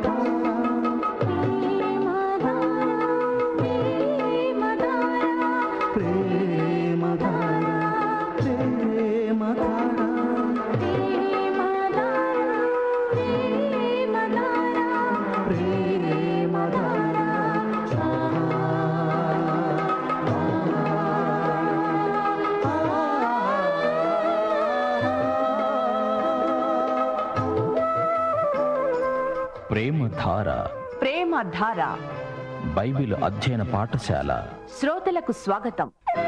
ప్రేమధార ప్రేమ ధార బైబిల్ అధ్యయన పాఠశాల శ్రోతలకు స్వాగతం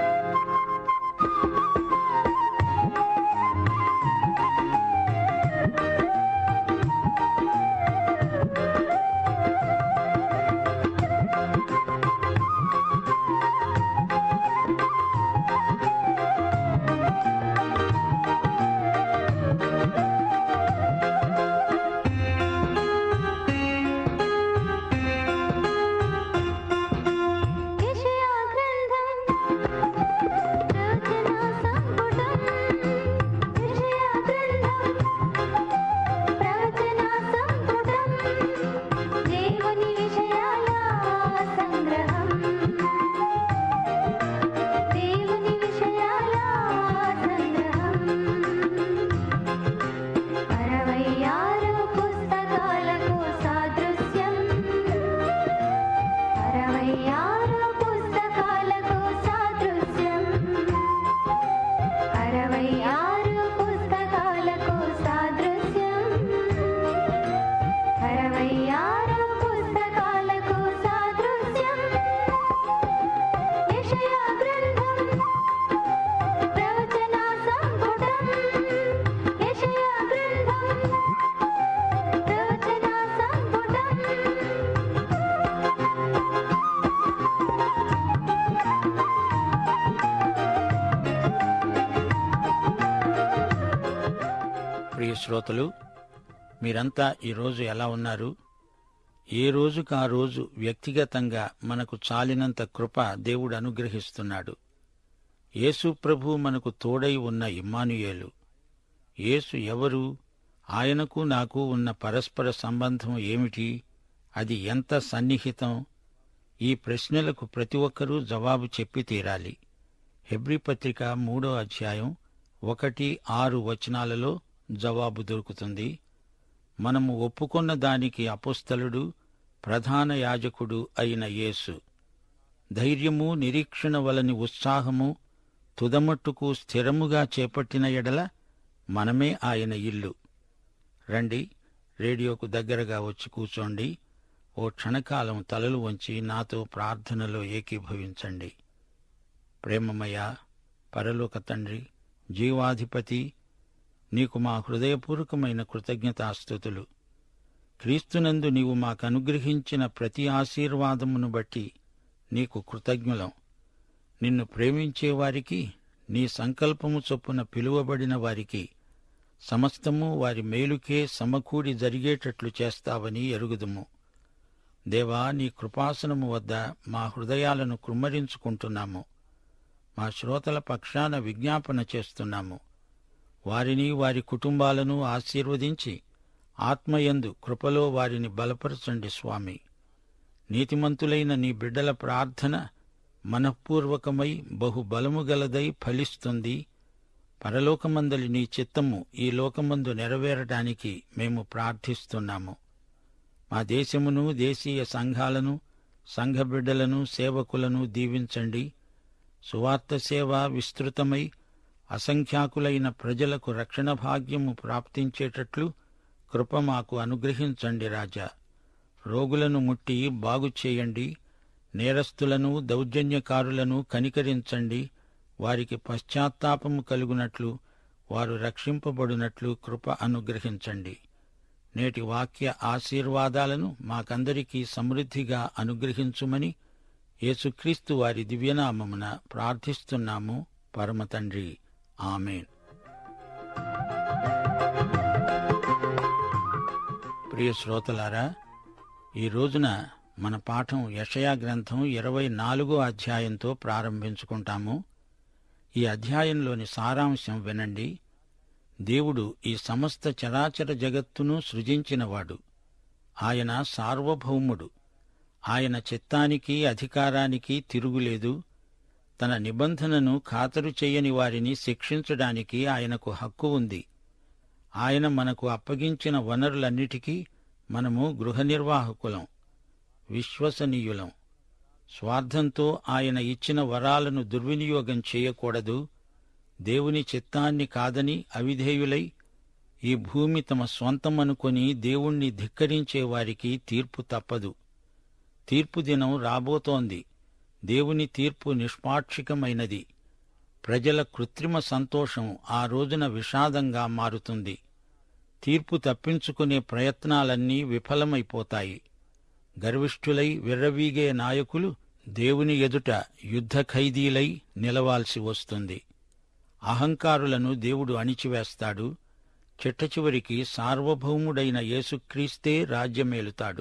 యెషయా గ్రంథం రచనా సంపుటం యెషయా గ్రంథం ప్రవచనా సంపుటం దేవుని విషయాల సంగ్రహం దేవుని విషయాల సంగ్రహం అరవై ఆరు పుస్తకాలకు సాదృశ్యం అరవై ఆరు పుస్తకాలకు సాదృశ్యం అరవై ఆరు పుస్తకాలకు సాదృశ్యం అరవై ఆరు పుస్తకాలకు సాదృశ్యం యెషయా గ్రంథం ప్రవచన సంపుటం యెషయా గ్రంథం ప్రవచన సంపుటం ప్రియ శ్రోతలు మీరంతా ఈరోజు ఎలా ఉన్నారు ఏ రోజుకు ఆ రోజు వ్యక్తిగతంగా మనకు చాలినంత కృప దేవుడు అనుగ్రహిస్తున్నాడు యేసు ప్రభు మనకు తోడై ఉన్న ఇమ్మానుయేలు యేసు ఎవరు ఆయనకు నాకు ఉన్న పరస్పర సంబంధం ఏమిటి అది ఎంత సన్నిహితం ఈ ప్రశ్నలకు ప్రతి ఒక్కరూ జవాబు చెప్పి తీరాలి హెబ్రీ పత్రిక మూడో అధ్యాయం ఒకటి ఆరు వచనాలలో జవాబు దొరుకుతుంది మనము ఒప్పుకొన్న దానికి అపుస్తలుడు ప్రధాన యాజకుడు అయిన యేసు ధైర్యము నిరీక్షణ వలని ఉత్సాహము తుదమట్టుకు స్థిరముగా చేపట్టిన ఎడల మనమే ఆయన ఇల్లు రండి రేడియోకు దగ్గరగా వచ్చి కూర్చోండి ఓ క్షణకాలం తలలు వంచి నాతో ప్రార్థనలో ఏకీభవించండి ప్రేమమయ పరలోక తండ్రి జీవాధిపతి నీకు మా హృదయపూర్వకమైన కృతజ్ఞతాస్థుతులు క్రీస్తునందు నీవు మాకు అనుగ్రహించిన ప్రతి ఆశీర్వాదమును బట్టి నీకు కృతజ్ఞులం నిన్ను ప్రేమించే వారికి నీ సంకల్పము చొప్పున పిలువబడిన వారికి సమస్తము వారి మేలుకే సమకూడి జరిగేటట్లు చేస్తావని ఎరుగుదుము దేవా నీ కృపాసనము వద్ద మా హృదయాలను కృమ్మరించుకుంటున్నాము మా శ్రోతల పక్షాన విజ్ఞాపన చేస్తున్నాము వారిని వారి కుటుంబాలను ఆశీర్వదించి ఆత్మయందు కృపలో వారిని బలపరచండి స్వామి నీతిమంతులైన నీ బిడ్డల ప్రార్థన మనఃపూర్వకమై బహు బలము గలదై ఫలిస్తుంది పరలోకమందలి నీ చిత్తము ఈ లోకమందు నెరవేరటానికి మేము ప్రార్థిస్తున్నాము మా దేశమును దేశీయ సంఘాలను సంఘ బిడ్డలను సేవకులను దీవించండి సువార్త సేవ విస్తృతమై అసంఖ్యాకులైన ప్రజలకు రక్షణ భాగ్యము ప్రాప్తించేటట్లు కృప మాకు అనుగ్రహించండి రాజా రోగులను ముట్టి బాగు చేయండి నేరస్తులను దౌర్జన్యకారులను కనికరించండి వారికి పశ్చాత్తాపము కలుగునట్లు వారు రక్షింపబడినట్లు కృప అనుగ్రహించండి నేటి వాక్య ఆశీర్వాదాలను మాకందరికీ సమృద్ధిగా అనుగ్రహించుమని యేసుక్రీస్తు వారి దివ్యనామమున ప్రార్థిస్తున్నాము పరమతండ్రి ఆమెన్ ప్రియ శ్రోతలారా ఈ రోజున మన పాఠం యషయా గ్రంథం ఇరవై నాలుగో అధ్యాయంతో ప్రారంభించుకుంటాము ఈ అధ్యాయంలోని సారాంశం వినండి దేవుడు ఈ సమస్త చరాచర జగత్తును సృజించినవాడు ఆయన సార్వభౌముడు ఆయన చిత్తానికి అధికారానికి తిరుగులేదు తన నిబంధనను ఖాతరు చేయని వారిని శిక్షించడానికి ఆయనకు హక్కు ఉంది ఆయన మనకు అప్పగించిన వనరులన్నిటికీ మనము గృహ నిర్వాహకులం విశ్వసనీయులం స్వార్థంతో ఆయన ఇచ్చిన వరాలను దుర్వినియోగం చేయకూడదు దేవుని చిత్తాన్ని కాదని అవిధేయులై ఈ భూమి తమ స్వంతమనుకొని దేవుణ్ణి ధిక్కరించే వారికి తీర్పు తప్పదు తీర్పు దినం రాబోతోంది దేవుని తీర్పు నిష్పాక్షికమైనది ప్రజల కృత్రిమ సంతోషం ఆ రోజున విషాదంగా మారుతుంది తీర్పు తప్పించుకునే ప్రయత్నాలన్నీ విఫలమైపోతాయి గర్విష్ఠులై విర్రవీగే నాయకులు దేవుని ఎదుట యుద్ధ ఖైదీలై నిలవాల్సి వస్తుంది అహంకారులను దేవుడు అణిచివేస్తాడు చిట్టచివరికి సార్వభౌముడైన యేసుక్రీస్తే రాజ్యమేలుతాడు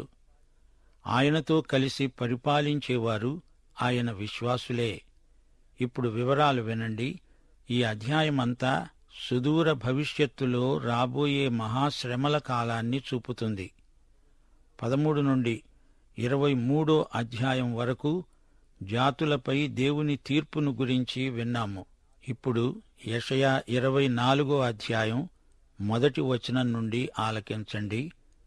ఆయనతో కలిసి పరిపాలించేవారు ఆయన విశ్వాసులే ఇప్పుడు వివరాలు వినండి ఈ అధ్యాయమంతా సుదూర భవిష్యత్తులో రాబోయే మహాశ్రమల కాలాన్ని చూపుతుంది పదమూడు నుండి ఇరవై మూడో అధ్యాయం వరకు జాతులపై దేవుని తీర్పును గురించి విన్నాము ఇప్పుడు యషయా ఇరవై నాలుగో అధ్యాయం మొదటి వచనం నుండి ఆలకించండి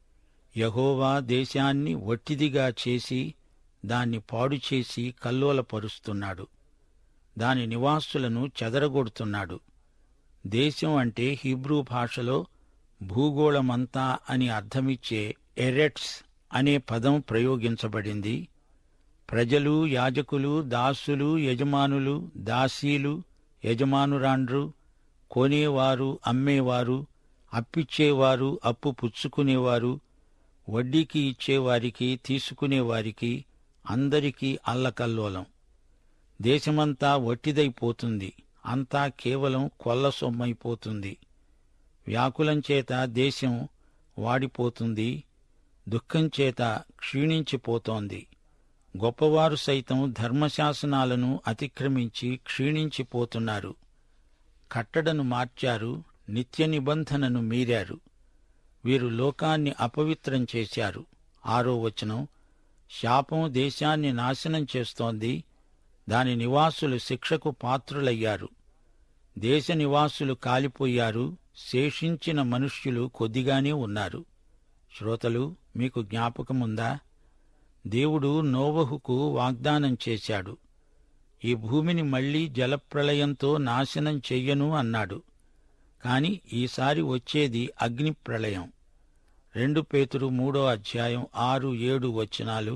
యహోవా దేశాన్ని వట్టిదిగా చేసి దాన్ని పాడు చేసి కల్లోలపరుస్తున్నాడు దాని నివాసులను చెదరగొడుతున్నాడు దేశం అంటే హీబ్రూ భాషలో భూగోళమంతా అని అర్థమిచ్చే ఎరెట్స్ అనే పదం ప్రయోగించబడింది ప్రజలు యాజకులు దాసులు యజమానులు దాసీలు యజమానురాండ్రు కొనేవారు అమ్మేవారు అప్పిచ్చేవారు అప్పు పుచ్చుకునేవారు వడ్డీకి ఇచ్చేవారికి తీసుకునేవారికి అందరికీ అల్లకల్లోలం దేశమంతా వట్టిదైపోతుంది అంతా కేవలం కొల్ల సొమ్మైపోతుంది వ్యాకులం చేత దేశం వాడిపోతుంది దుఃఖం చేత క్షీణించిపోతోంది గొప్పవారు సైతం ధర్మశాసనాలను అతిక్రమించి క్షీణించిపోతున్నారు కట్టడను మార్చారు నిత్య నిబంధనను మీరారు వీరు లోకాన్ని అపవిత్రం చేశారు ఆరో వచనం శాపం దేశాన్ని నాశనం చేస్తోంది దాని నివాసులు శిక్షకు పాత్రులయ్యారు దేశ నివాసులు కాలిపోయారు శేషించిన మనుష్యులు కొద్దిగానే ఉన్నారు శ్రోతలు మీకు జ్ఞాపకముందా దేవుడు నోవహుకు వాగ్దానం చేశాడు ఈ భూమిని మళ్లీ జలప్రళయంతో నాశనం చెయ్యను అన్నాడు కాని ఈసారి వచ్చేది అగ్ని ప్రళయం రెండు పేతురు మూడో అధ్యాయం ఆరు ఏడు వచనాలు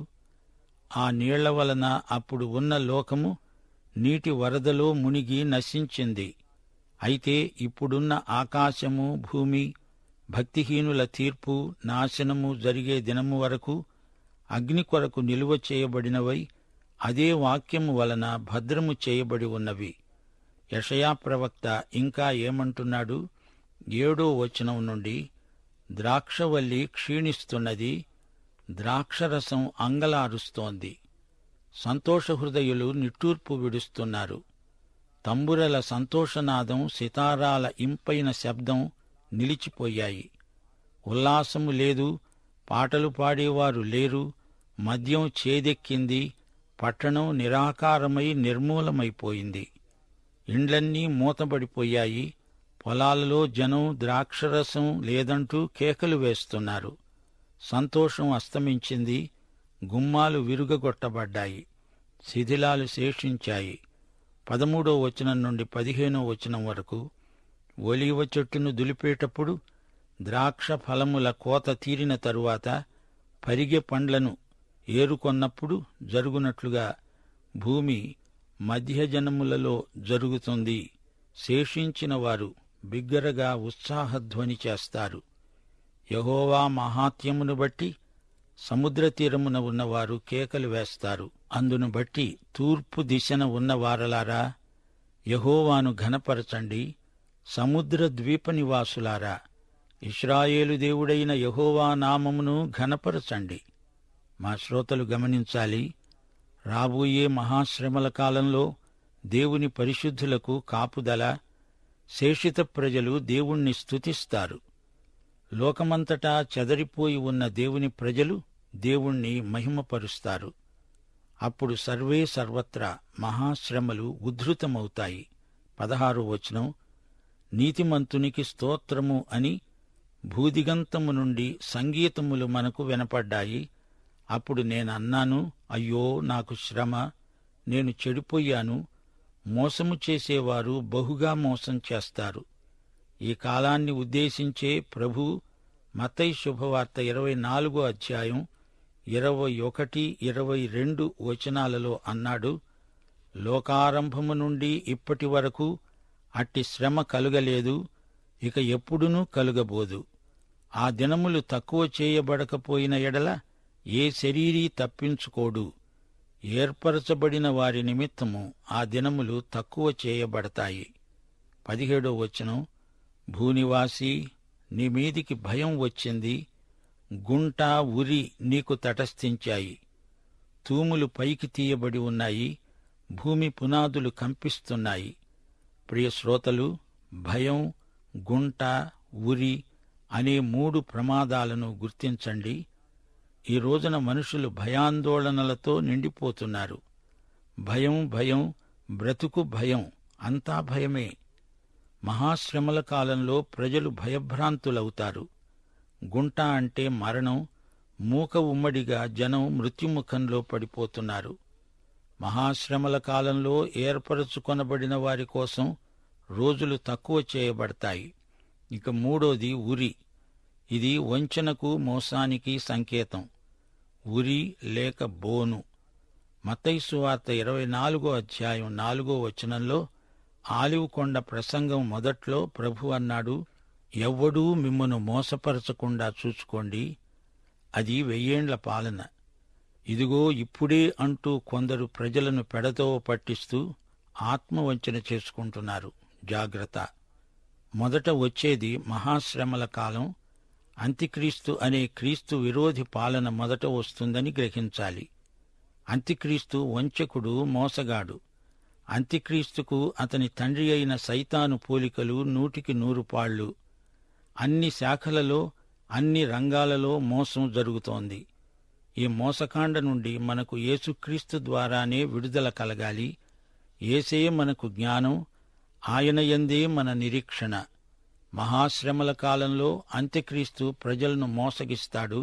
ఆ నీళ్ల వలన అప్పుడు ఉన్న లోకము నీటి వరదలో మునిగి నశించింది అయితే ఇప్పుడున్న ఆకాశము భూమి భక్తిహీనుల తీర్పు నాశనము జరిగే దినము వరకు అగ్ని కొరకు నిలువ చేయబడినవై అదే వాక్యము వలన భద్రము చేయబడి ఉన్నవి యషయా ప్రవక్త ఇంకా ఏమంటున్నాడు ఏడో వచనం నుండి ద్రాక్షవల్లి క్షీణిస్తున్నది ద్రాక్షరసం అంగలారుస్తోంది సంతోషహృదయులు నిట్టూర్పు విడుస్తున్నారు తంబురల సంతోషనాదం సితారాల ఇంపైన శబ్దం నిలిచిపోయాయి ఉల్లాసము లేదు పాటలు పాడేవారు లేరు మద్యం చేదెక్కింది పట్టణం నిరాకారమై నిర్మూలమైపోయింది ఇండ్లన్నీ మూతబడిపోయాయి పొలాలలో జనం ద్రాక్షరసం లేదంటూ కేకలు వేస్తున్నారు సంతోషం అస్తమించింది గుమ్మాలు విరుగగొట్టబడ్డాయి శిథిలాలు శేషించాయి పదమూడో వచనం నుండి పదిహేనో వచనం వరకు ఒలీవ చెట్టును దులిపేటప్పుడు ద్రాక్ష ఫలముల కోత తీరిన తరువాత పరిగె పండ్లను ఏరుకొన్నప్పుడు జరుగునట్లుగా భూమి మధ్యజనములలో జరుగుతుంది శేషించిన వారు బిగ్గరగా ఉత్సాహధ్వని చేస్తారు యహోవా మహాత్యమును బట్టి సముద్ర తీరమున ఉన్నవారు కేకలు వేస్తారు అందును బట్టి తూర్పు దిశన ఉన్నవారలారా యహోవాను ఘనపరచండి సముద్ర ద్వీప నివాసులారా ఇస్రాయేలు దేవుడైన యహోవా నామమును ఘనపరచండి మా శ్రోతలు గమనించాలి రాబోయే మహాశ్రమల కాలంలో దేవుని పరిశుద్ధులకు కాపుదల శేషిత ప్రజలు దేవుణ్ణి స్తుతిస్తారు లోకమంతటా చెదరిపోయి ఉన్న దేవుని ప్రజలు దేవుణ్ణి మహిమపరుస్తారు అప్పుడు సర్వే సర్వత్రా మహాశ్రమలు ఉద్ధృతమవుతాయి పదహారు వచనం నీతిమంతునికి స్తోత్రము అని భూదిగంతము నుండి సంగీతములు మనకు వినపడ్డాయి అప్పుడు నేనన్నాను అయ్యో నాకు శ్రమ నేను చెడిపోయాను మోసము చేసేవారు బహుగా మోసం చేస్తారు ఈ కాలాన్ని ఉద్దేశించే ప్రభు మతై శుభవార్త ఇరవై నాలుగో అధ్యాయం ఇరవై ఒకటి ఇరవై రెండు వచనాలలో అన్నాడు లోకారంభము నుండి ఇప్పటి వరకు అట్టి శ్రమ కలుగలేదు ఇక ఎప్పుడునూ కలుగబోదు ఆ దినములు తక్కువ చేయబడకపోయిన ఎడల ఏ శరీరీ తప్పించుకోడు ఏర్పరచబడిన వారి నిమిత్తము ఆ దినములు తక్కువ చేయబడతాయి పదిహేడో వచనం భూనివాసి నీ మీదికి భయం వచ్చింది గుంట ఉరి నీకు తటస్థించాయి తూములు పైకి తీయబడి ఉన్నాయి భూమి పునాదులు కంపిస్తున్నాయి ప్రియ శ్రోతలు భయం గుంట ఉరి అనే మూడు ప్రమాదాలను గుర్తించండి ఈ రోజున మనుషులు భయాందోళనలతో నిండిపోతున్నారు భయం భయం బ్రతుకు భయం అంతా భయమే మహాశ్రమల కాలంలో ప్రజలు భయభ్రాంతులవుతారు గుంట అంటే మరణం మూక ఉమ్మడిగా జనం మృత్యుముఖంలో పడిపోతున్నారు మహాశ్రమల కాలంలో ఏర్పరచుకొనబడిన వారి కోసం రోజులు తక్కువ చేయబడతాయి ఇక మూడోది ఉరి ఇది వంచనకు మోసానికి సంకేతం ఉరి లేక బోను మతైసు వార్త ఇరవై నాలుగో అధ్యాయం నాలుగో వచనంలో ఆలివ్ కొండ ప్రసంగం మొదట్లో ప్రభు అన్నాడు ఎవ్వడూ మిమ్మను మోసపరచకుండా చూసుకోండి అది వెయ్యేండ్ల పాలన ఇదిగో ఇప్పుడే అంటూ కొందరు ప్రజలను పెడతో పట్టిస్తూ ఆత్మవంచన చేసుకుంటున్నారు జాగ్రత్త మొదట వచ్చేది మహాశ్రమల కాలం అంత్యక్రీస్తు అనే క్రీస్తు విరోధి పాలన మొదట వస్తుందని గ్రహించాలి అంత్యక్రీస్తు వంచకుడు మోసగాడు అంత్యక్రీస్తుకు అతని తండ్రి అయిన సైతాను పోలికలు నూటికి నూరు పాళ్లు అన్ని శాఖలలో అన్ని రంగాలలో మోసం జరుగుతోంది ఈ మోసకాండ నుండి మనకు యేసుక్రీస్తు ద్వారానే విడుదల కలగాలి ఏసే మనకు జ్ఞానం ఆయన యందే మన నిరీక్షణ మహాశ్రమల కాలంలో అంత్యక్రీస్తు ప్రజలను మోసగిస్తాడు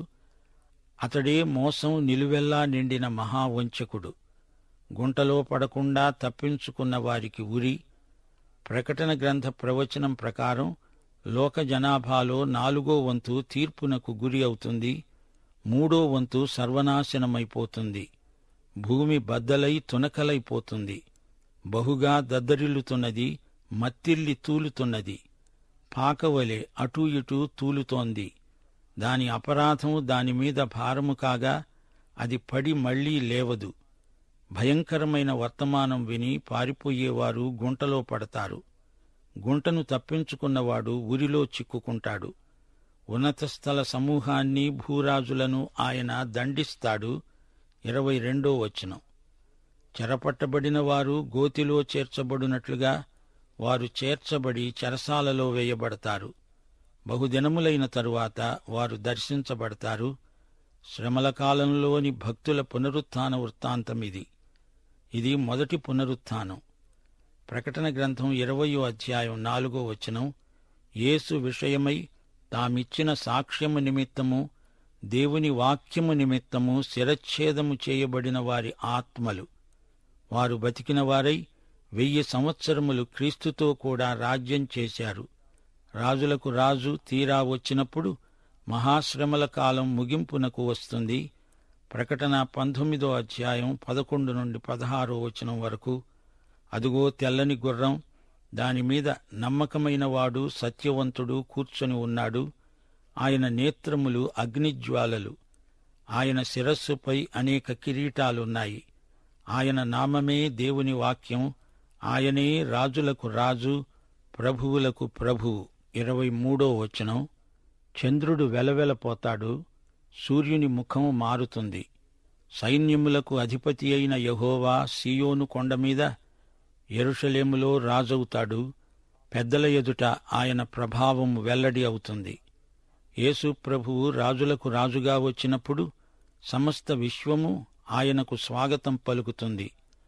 అతడే మోసం నిలువెల్లా నిండిన మహావంచకుడు గుంటలో పడకుండా తప్పించుకున్న వారికి ఉరి ప్రకటన గ్రంథ ప్రవచనం ప్రకారం లోక జనాభాలో నాలుగో వంతు తీర్పునకు గురి అవుతుంది మూడో వంతు సర్వనాశనమైపోతుంది భూమి బద్దలై తునకలైపోతుంది బహుగా దద్దరిల్లుతున్నది మత్తిల్లి తూలుతున్నది పాకవలె అటూ ఇటూ తూలుతోంది దాని అపరాధం దానిమీద భారము కాగా అది పడి మళ్లీ లేవదు భయంకరమైన వర్తమానం విని పారిపోయేవారు గుంటలో పడతారు గుంటను తప్పించుకున్నవాడు ఉరిలో చిక్కుకుంటాడు ఉన్నత స్థల సమూహాన్ని భూరాజులను ఆయన దండిస్తాడు ఇరవై రెండో వచనం చెరపట్టబడిన వారు గోతిలో చేర్చబడినట్లుగా వారు చేర్చబడి చెరసాలలో వేయబడతారు బహుదినములైన తరువాత వారు దర్శించబడతారు శ్రమల కాలంలోని భక్తుల పునరుత్థాన వృత్తాంతం ఇది ఇది మొదటి పునరుత్థానం ప్రకటన గ్రంథం ఇరవయో అధ్యాయం నాలుగో వచనం యేసు విషయమై తామిచ్చిన సాక్ష్యము నిమిత్తము దేవుని వాక్యము నిమిత్తము శిరచ్ఛేదము చేయబడిన వారి ఆత్మలు వారు బతికిన వారై వెయ్యి సంవత్సరములు క్రీస్తుతో కూడా రాజ్యం చేశారు రాజులకు రాజు తీరా వచ్చినప్పుడు మహాశ్రమల కాలం ముగింపునకు వస్తుంది ప్రకటన పంతొమ్మిదో అధ్యాయం పదకొండు నుండి పదహారో వచనం వరకు అదుగో తెల్లని గుర్రం దానిమీద నమ్మకమైన వాడు సత్యవంతుడు కూర్చొని ఉన్నాడు ఆయన నేత్రములు అగ్నిజ్వాలలు ఆయన శిరస్సుపై అనేక కిరీటాలున్నాయి ఆయన నామమే దేవుని వాక్యం ఆయనే రాజులకు రాజు ప్రభువులకు ప్రభువు ఇరవై మూడో వచనం చంద్రుడు వెలవెలపోతాడు సూర్యుని ముఖం మారుతుంది సైన్యములకు అధిపతి అయిన యహోవా సియోను కొండ మీద ఎరుషలేములో రాజవుతాడు పెద్దల ఎదుట ఆయన ప్రభావం వెల్లడి అవుతుంది యేసు ప్రభువు రాజులకు రాజుగా వచ్చినప్పుడు సమస్త విశ్వము ఆయనకు స్వాగతం పలుకుతుంది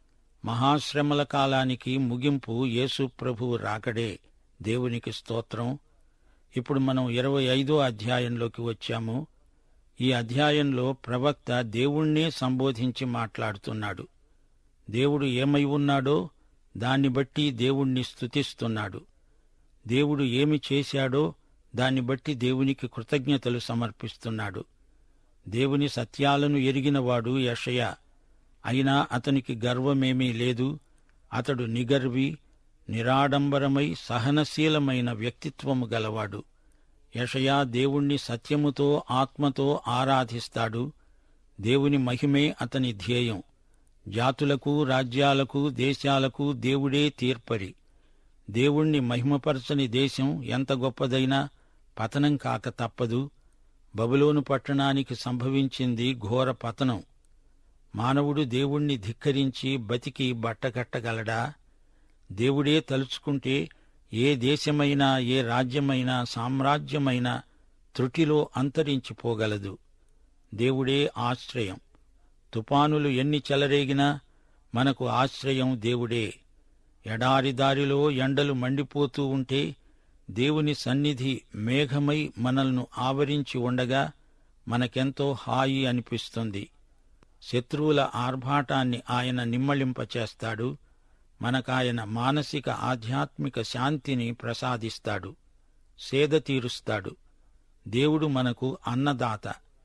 మహాశ్రమల కాలానికి ముగింపు యేసు ప్రభువు రాకడే దేవునికి స్తోత్రం ఇప్పుడు మనం ఇరవై ఐదో అధ్యాయంలోకి వచ్చాము ఈ అధ్యాయంలో ప్రవక్త దేవుణ్ణే సంబోధించి మాట్లాడుతున్నాడు దేవుడు ఏమై ఉన్నాడో దాన్ని బట్టి దేవుణ్ణి స్తుతిస్తున్నాడు దేవుడు ఏమి చేశాడో దాన్ని బట్టి దేవునికి కృతజ్ఞతలు సమర్పిస్తున్నాడు దేవుని సత్యాలను ఎరిగినవాడు యషయ అయినా అతనికి గర్వమేమీ లేదు అతడు నిగర్వి నిరాడంబరమై సహనశీలమైన వ్యక్తిత్వము గలవాడు యషయా దేవుణ్ణి సత్యముతో ఆత్మతో ఆరాధిస్తాడు దేవుని మహిమే అతని ధ్యేయం జాతులకు రాజ్యాలకు దేశాలకు దేవుడే తీర్పరి దేవుణ్ణి మహిమపరచని దేశం ఎంత గొప్పదైనా పతనం కాక తప్పదు బబులోను పట్టణానికి సంభవించింది ఘోర పతనం మానవుడు దేవుణ్ణి ధిక్కరించి బతికి బట్టకట్టగలడా దేవుడే తలుచుకుంటే ఏ దేశమైనా ఏ రాజ్యమైనా సామ్రాజ్యమైనా త్రుటిలో అంతరించిపోగలదు దేవుడే ఆశ్రయం తుపానులు ఎన్ని చెలరేగినా మనకు ఆశ్రయం దేవుడే ఎడారి దారిలో ఎండలు మండిపోతూ ఉంటే దేవుని సన్నిధి మేఘమై మనల్ని ఆవరించి ఉండగా మనకెంతో హాయి అనిపిస్తుంది శత్రువుల ఆర్భాటాన్ని ఆయన నిమ్మళింపచేస్తాడు మనకాయన మానసిక ఆధ్యాత్మిక శాంతిని ప్రసాదిస్తాడు సేద తీరుస్తాడు దేవుడు మనకు అన్నదాత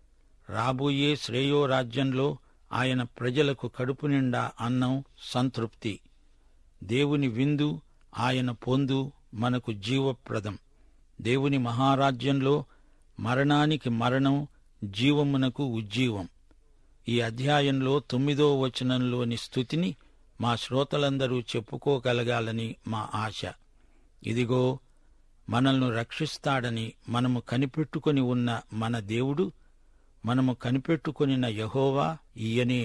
రాబోయే శ్రేయో రాజ్యంలో ఆయన ప్రజలకు కడుపు నిండా అన్నం సంతృప్తి దేవుని విందు ఆయన పొందు మనకు జీవప్రదం దేవుని మహారాజ్యంలో మరణానికి మరణం జీవమునకు ఉజ్జీవం ఈ అధ్యాయంలో తొమ్మిదో వచనంలోని స్థుతిని మా శ్రోతలందరూ చెప్పుకోగలగాలని మా ఆశ ఇదిగో మనల్ని రక్షిస్తాడని మనము కనిపెట్టుకొని ఉన్న మన దేవుడు మనము కనిపెట్టుకొనిన యహోవా ఈయనే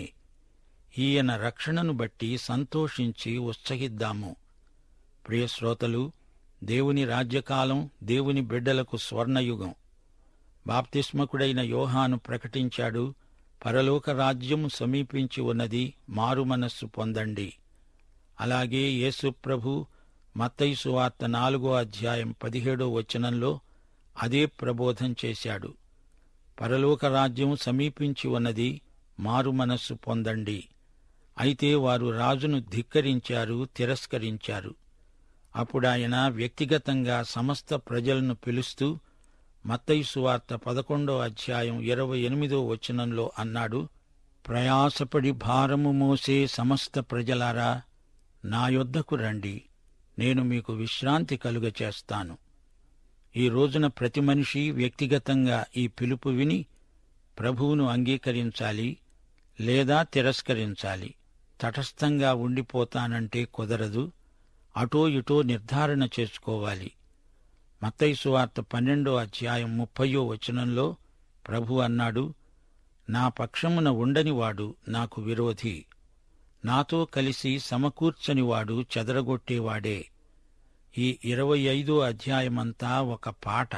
ఈయన రక్షణను బట్టి సంతోషించి ఉత్సహిద్దాము ప్రియ శ్రోతలు దేవుని రాజ్యకాలం దేవుని బిడ్డలకు స్వర్ణయుగం బాప్తిస్మకుడైన యోహాను ప్రకటించాడు పరలోక రాజ్యం సమీపించి ఉన్నది మారు మనస్సు పొందండి అలాగే యేసు ప్రభు మత్తయి వార్త నాలుగో అధ్యాయం పదిహేడో వచనంలో అదే ప్రబోధం చేశాడు పరలోక రాజ్యం సమీపించి ఉన్నది మారు మనస్సు పొందండి అయితే వారు రాజును ధిక్కరించారు తిరస్కరించారు అప్పుడాయన వ్యక్తిగతంగా సమస్త ప్రజలను పిలుస్తూ మత్తయి సువార్త పదకొండో అధ్యాయం ఇరవై ఎనిమిదో వచనంలో అన్నాడు ప్రయాసపడి భారము మోసే సమస్త ప్రజలారా నా యొద్దకు రండి నేను మీకు విశ్రాంతి కలుగచేస్తాను ఈ రోజున ప్రతి మనిషి వ్యక్తిగతంగా ఈ పిలుపు విని ప్రభువును అంగీకరించాలి లేదా తిరస్కరించాలి తటస్థంగా ఉండిపోతానంటే కుదరదు అటో ఇటో నిర్ధారణ చేసుకోవాలి మత్తయి సువార్త పన్నెండో అధ్యాయం ముప్పయో వచనంలో ప్రభు అన్నాడు నా పక్షమున ఉండనివాడు నాకు విరోధి నాతో కలిసి సమకూర్చనివాడు చెదరగొట్టేవాడే ఈ ఇరవై ఐదో అధ్యాయమంతా ఒక పాట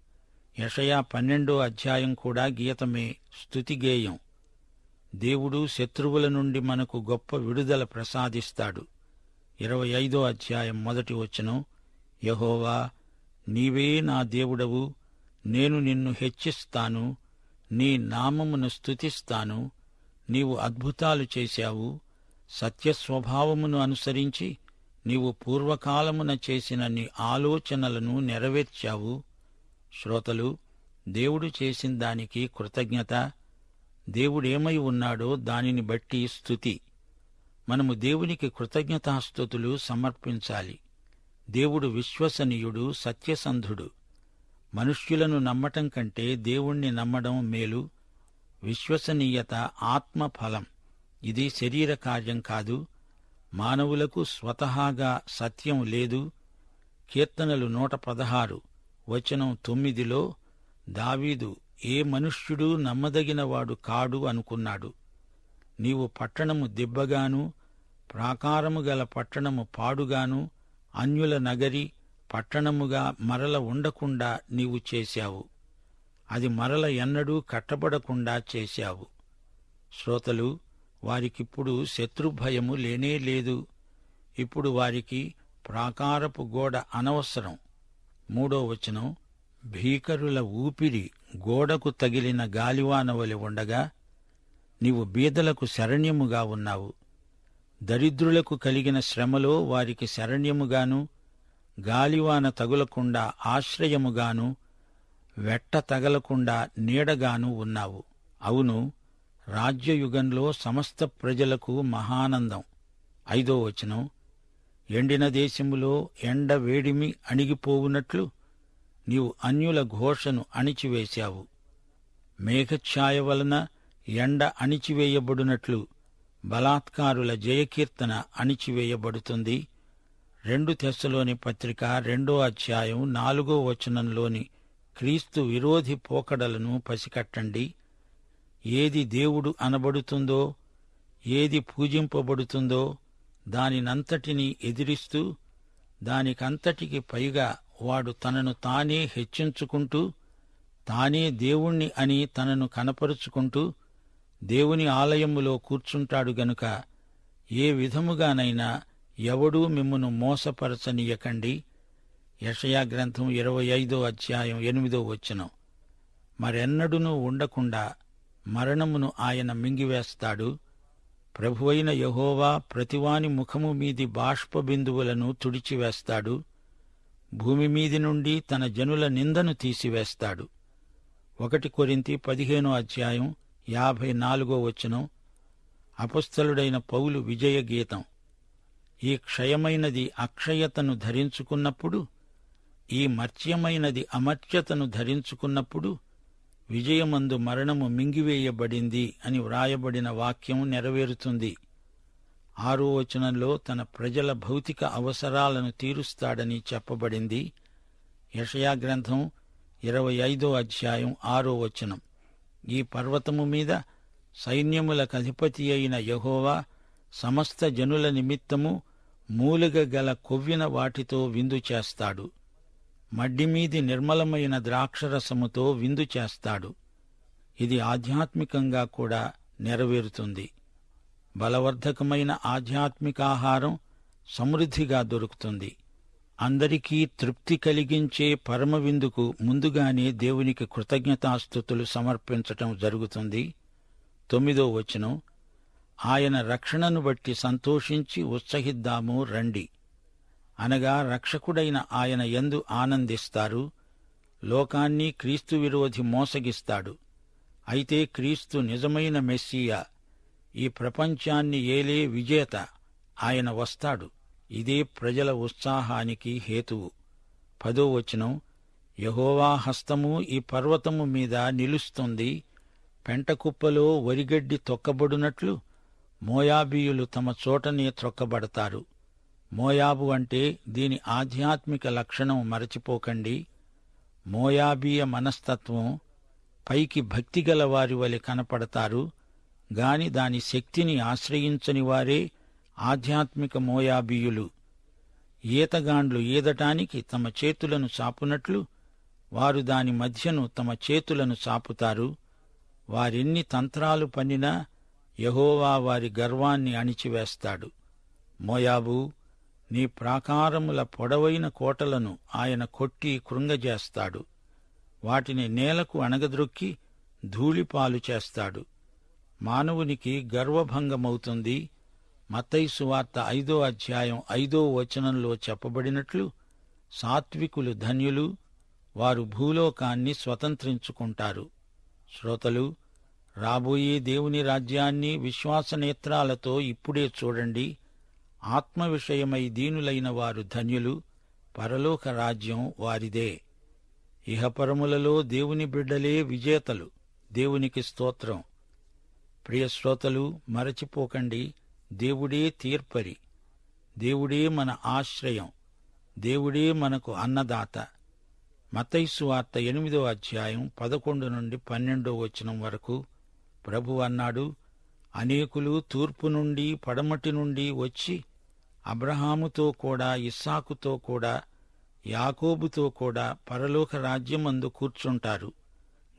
యషయా పన్నెండో అధ్యాయం కూడా గీతమే స్తుతిగేయం దేవుడు శత్రువుల నుండి మనకు గొప్ప విడుదల ప్రసాదిస్తాడు ఇరవై ఐదో అధ్యాయం మొదటి వచనం యహోవా నీవే నా దేవుడవు నేను నిన్ను హెచ్చిస్తాను నీ నామమును స్తుతిస్తాను నీవు అద్భుతాలు చేశావు సత్యస్వభావమును అనుసరించి నీవు పూర్వకాలమున చేసిన నీ ఆలోచనలను నెరవేర్చావు శ్రోతలు దేవుడు చేసిన దానికి కృతజ్ఞత దేవుడేమై ఉన్నాడో దానిని బట్టి స్తుతి మనము దేవునికి కృతజ్ఞతాస్థుతులు సమర్పించాలి దేవుడు విశ్వసనీయుడు సత్యసంధుడు మనుష్యులను నమ్మటం కంటే దేవుణ్ణి నమ్మడం మేలు విశ్వసనీయత ఆత్మఫలం ఇది శరీర కార్యం కాదు మానవులకు స్వతహాగా సత్యం లేదు కీర్తనలు నూట పదహారు వచనం తొమ్మిదిలో దావీదు ఏ మనుష్యుడు నమ్మదగినవాడు కాడు అనుకున్నాడు నీవు పట్టణము దిబ్బగాను ప్రాకారము గల పట్టణము పాడుగాను అన్యుల నగరి పట్టణముగా మరల ఉండకుండా నీవు చేశావు అది మరల ఎన్నడూ కట్టబడకుండా చేశావు శ్రోతలు వారికిప్పుడు శత్రుభయము లేనే లేదు ఇప్పుడు వారికి ప్రాకారపు గోడ అనవసరం మూడో వచనం భీకరుల ఊపిరి గోడకు తగిలిన గాలివాన వలె ఉండగా నీవు బీదలకు శరణ్యముగా ఉన్నావు దరిద్రులకు కలిగిన శ్రమలో వారికి శరణ్యముగాను గాలివాన తగులకుండా ఆశ్రయముగాను వెట్ట తగలకుండా నీడగాను ఉన్నావు అవును రాజ్యయుగంలో సమస్త ప్రజలకు మహానందం ఐదో వచనం ఎండిన దేశములో ఎండ వేడిమి అణిగిపోవునట్లు నీవు అన్యుల ఘోషను అణిచివేశావు మేఘఛాయ వలన ఎండ అణిచివేయబడినట్లు బలాత్కారుల జయకీర్తన అణిచివేయబడుతుంది రెండు తెస్సలోని పత్రిక రెండో అధ్యాయం నాలుగో వచనంలోని క్రీస్తు విరోధి పోకడలను పసికట్టండి ఏది దేవుడు అనబడుతుందో ఏది పూజింపబడుతుందో దానినంతటినీ ఎదిరిస్తూ దానికంతటికి పైగా వాడు తనను తానే హెచ్చించుకుంటూ తానే దేవుణ్ణి అని తనను కనపరుచుకుంటూ దేవుని ఆలయములో కూర్చుంటాడు గనుక ఏ విధముగానైనా ఎవడూ మిమ్మును మోసపరచనీయకండి యషయా గ్రంథం ఇరవై ఐదో అధ్యాయం ఎనిమిదో వచనం మరెన్నడూనూ ఉండకుండా మరణమును ఆయన మింగివేస్తాడు ప్రభువైన యహోవా ప్రతివాని ముఖము మీది బాష్ప బిందువులను తుడిచివేస్తాడు భూమి మీది నుండి తన జనుల నిందను తీసివేస్తాడు ఒకటి కొరింతి పదిహేనో అధ్యాయం యాభై నాలుగో వచనం అపస్థలుడైన పౌలు విజయ గీతం ఈ క్షయమైనది అక్షయతను ధరించుకున్నప్పుడు ఈ మర్త్యమైనది అమర్త్యతను ధరించుకున్నప్పుడు విజయమందు మరణము మింగివేయబడింది అని వ్రాయబడిన వాక్యం నెరవేరుతుంది ఆరో వచనంలో తన ప్రజల భౌతిక అవసరాలను తీరుస్తాడని చెప్పబడింది యషయా గ్రంథం ఇరవై ఐదో అధ్యాయం ఆరో వచనం ఈ పర్వతము మీద సైన్యములకు అధిపతి అయిన యహోవా సమస్త జనుల నిమిత్తము మూలుగ గల కొవ్విన వాటితో విందు చేస్తాడు మడ్డిమీది నిర్మలమైన ద్రాక్షరసముతో విందు చేస్తాడు ఇది ఆధ్యాత్మికంగా కూడా నెరవేరుతుంది బలవర్ధకమైన ఆధ్యాత్మికాహారం సమృద్ధిగా దొరుకుతుంది అందరికీ తృప్తి కలిగించే పరమ విందుకు ముందుగానే దేవునికి కృతజ్ఞతాస్థుతులు సమర్పించటం జరుగుతుంది తొమ్మిదో వచనం ఆయన రక్షణను బట్టి సంతోషించి ఉత్సహిద్దాము రండి అనగా రక్షకుడైన ఆయన యందు ఆనందిస్తారు లోకాన్ని క్రీస్తు విరోధి మోసగిస్తాడు అయితే క్రీస్తు నిజమైన మెస్సియా ఈ ప్రపంచాన్ని ఏలే విజేత ఆయన వస్తాడు ఇదే ప్రజల ఉత్సాహానికి హేతువు పదో వచనం యహోవా హస్తము ఈ పర్వతము మీద నిలుస్తుంది పెంటకుప్పలో వరిగడ్డి తొక్కబడునట్లు మోయాబీయులు తమ చోటనే త్రొక్కబడతారు మోయాబు అంటే దీని ఆధ్యాత్మిక లక్షణం మరచిపోకండి మోయాబీయ మనస్తత్వం పైకి భక్తిగల వారి వలె కనపడతారు గాని దాని శక్తిని ఆశ్రయించని వారే ఆధ్యాత్మిక మోయాబీయులు ఈతగాండ్లు ఈదటానికి తమ చేతులను చాపునట్లు వారు దాని మధ్యను తమ చేతులను చాపుతారు వారెన్ని తంత్రాలు పన్నినా యహోవా వారి గర్వాన్ని అణిచివేస్తాడు మోయాబు నీ ప్రాకారముల పొడవైన కోటలను ఆయన కొట్టి కృంగజేస్తాడు వాటిని నేలకు అణగద్రొక్కి ధూళిపాలు చేస్తాడు మానవునికి గర్వభంగమవుతుంది మత్తైసు వార్త ఐదో అధ్యాయం ఐదో వచనంలో చెప్పబడినట్లు సాత్వికులు ధన్యులు వారు భూలోకాన్ని స్వతంత్రించుకుంటారు శ్రోతలు రాబోయే దేవుని రాజ్యాన్ని విశ్వాసనేత్రాలతో ఇప్పుడే చూడండి ఆత్మ విషయమై దీనులైన వారు ధన్యులు పరలోక రాజ్యం వారిదే ఇహపరములలో దేవుని బిడ్డలే విజేతలు దేవునికి స్తోత్రం ప్రియ శ్రోతలు మరచిపోకండి దేవుడే తీర్పరి దేవుడే మన ఆశ్రయం దేవుడే మనకు అన్నదాత మతైసు వార్త ఎనిమిదో అధ్యాయం పదకొండు నుండి పన్నెండో వచనం వరకు ప్రభు అన్నాడు అనేకులు తూర్పు నుండి పడమటి నుండి వచ్చి అబ్రహాముతో కూడా ఇస్సాకుతో కూడా యాకోబుతో కూడా పరలోక రాజ్యమందు కూర్చుంటారు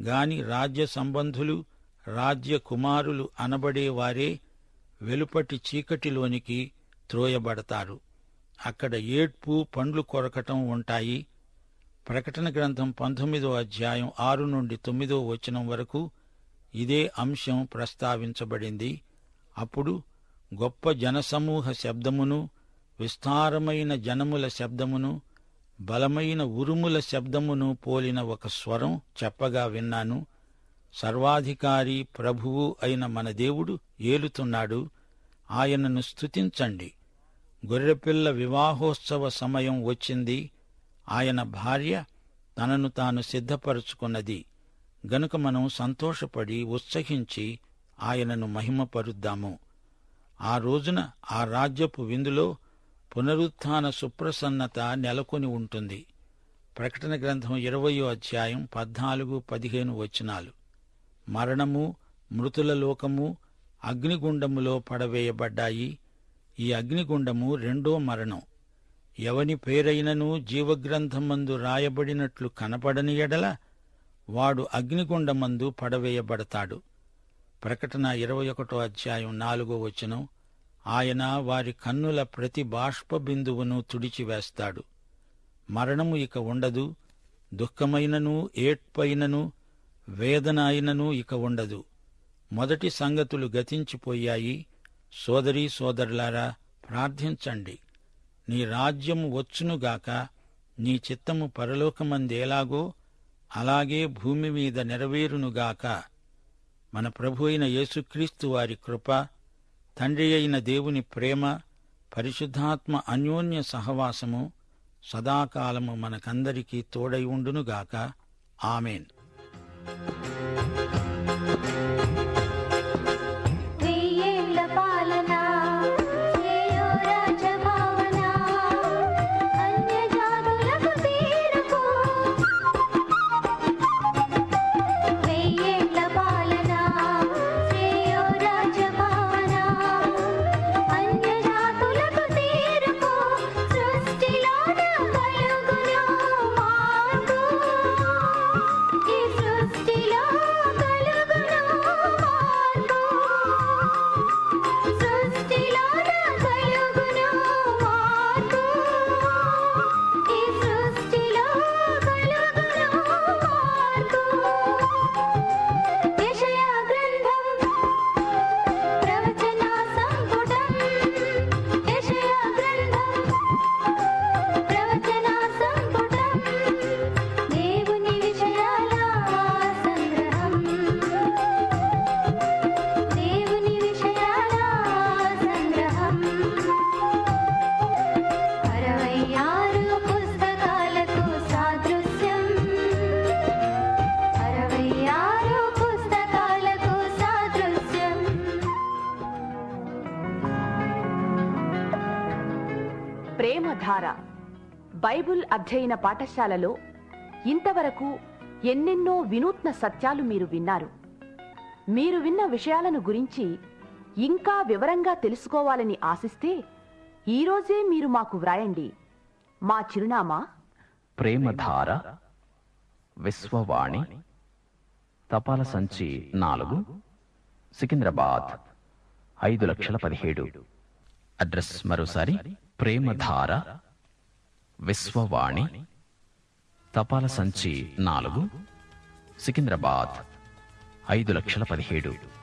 గాని రాజ్య సంబంధులు రాజ్య కుమారులు అనబడేవారే వెలుపటి చీకటిలోనికి త్రోయబడతారు అక్కడ ఏడ్పు పండ్లు కొరకటం ఉంటాయి ప్రకటన గ్రంథం పంతొమ్మిదో అధ్యాయం ఆరు నుండి తొమ్మిదో వచనం వరకు ఇదే అంశం ప్రస్తావించబడింది అప్పుడు గొప్ప జనసమూహ శబ్దమును విస్తారమైన జనముల శబ్దమును బలమైన ఉరుముల శబ్దమును పోలిన ఒక స్వరం చెప్పగా విన్నాను సర్వాధికారి ప్రభువు అయిన మన దేవుడు ఏలుతున్నాడు ఆయనను స్తుతించండి గొర్రెపిల్ల వివాహోత్సవ సమయం వచ్చింది ఆయన భార్య తనను తాను సిద్ధపరుచుకున్నది గనుక మనం సంతోషపడి ఉత్సహించి ఆయనను మహిమపరుద్దాము ఆ రోజున ఆ రాజ్యపు విందులో పునరుత్థాన సుప్రసన్నత నెలకొని ఉంటుంది ప్రకటన గ్రంథం ఇరవయో అధ్యాయం పద్నాలుగు పదిహేను వచనాలు మరణము మృతుల లోకము అగ్నిగుండములో పడవేయబడ్డాయి ఈ అగ్నిగుండము రెండో మరణం ఎవని పేరైనను జీవగ్రంథమందు రాయబడినట్లు కనపడని ఎడల వాడు అగ్నిగుండమందు పడవేయబడతాడు ప్రకటన ఇరవై ఒకటో అధ్యాయం నాలుగో వచనం ఆయన వారి కన్నుల ప్రతి బాష్ప బిందువును తుడిచివేస్తాడు మరణము ఇక ఉండదు దుఃఖమైనను ఏడ్పైనను వేదన అయినను ఇక ఉండదు మొదటి సంగతులు గతించిపోయాయి సోదరీ సోదరులారా ప్రార్థించండి నీ రాజ్యము వచ్చునుగాక నీ చిత్తము పరలోకమందేలాగో అలాగే భూమి మీద నెరవేరునుగాక మన ప్రభు అయిన యేసుక్రీస్తు వారి కృప తండ్రి అయిన దేవుని ప్రేమ పరిశుద్ధాత్మ అన్యోన్య సహవాసము సదాకాలము మనకందరికీ తోడై ఉండునుగాక ఆమెన్ వెయ్యేళ్ల పాలన ఏయో రాజభావన అన్యజాతులకు తీరపు వెయ్యేళ్ల పాలన ఏయో రాజభావన అన్యజాతులకు తీరపు సృష్టిలోన కలుగును మార్పు ఈ సృష్టిలో కలుగును మార్పు సృష్టిలోన కలుగును మార్పు ఈ సృష్టిలో కలుగును మార్పు యెషయా గ్రంథం ప్రవచన సంపుటం యెషయా గ్రంథం ప్రవచన సంపుటం దేవుని విషయాల సంగ్రహం దేవుని విషయాల సంగ్రహం అరవై ఆరు పుస్తకాలకు సాదృశ్యం అరవై ఆరు పుస్తకాలకు సాదృశ్యం ప్రేమధార బైబుల్ అధ్యయన పాఠశాలలో ఇంతవరకు ఎన్నెన్నో వినూత్న సత్యాలు మీరు విన్నారు మీరు విన్న విషయాలను గురించి ఇంకా వివరంగా తెలుసుకోవాలని ఆశిస్తే ఈరోజే మీరు మాకు వ్రాయండి మా చిరునామా ప్రేమధార విశ్వవాణి తపాల సంచి నాలుగు సికింద్రాబాద్ ఐదు లక్షల పదిహేడు అడ్రస్ మరోసారి ప్రేమధార విశ్వవాణి తపాల సంచి నాలుగు సికింద్రాబాద్ ఐదు లక్షల పదిహేడు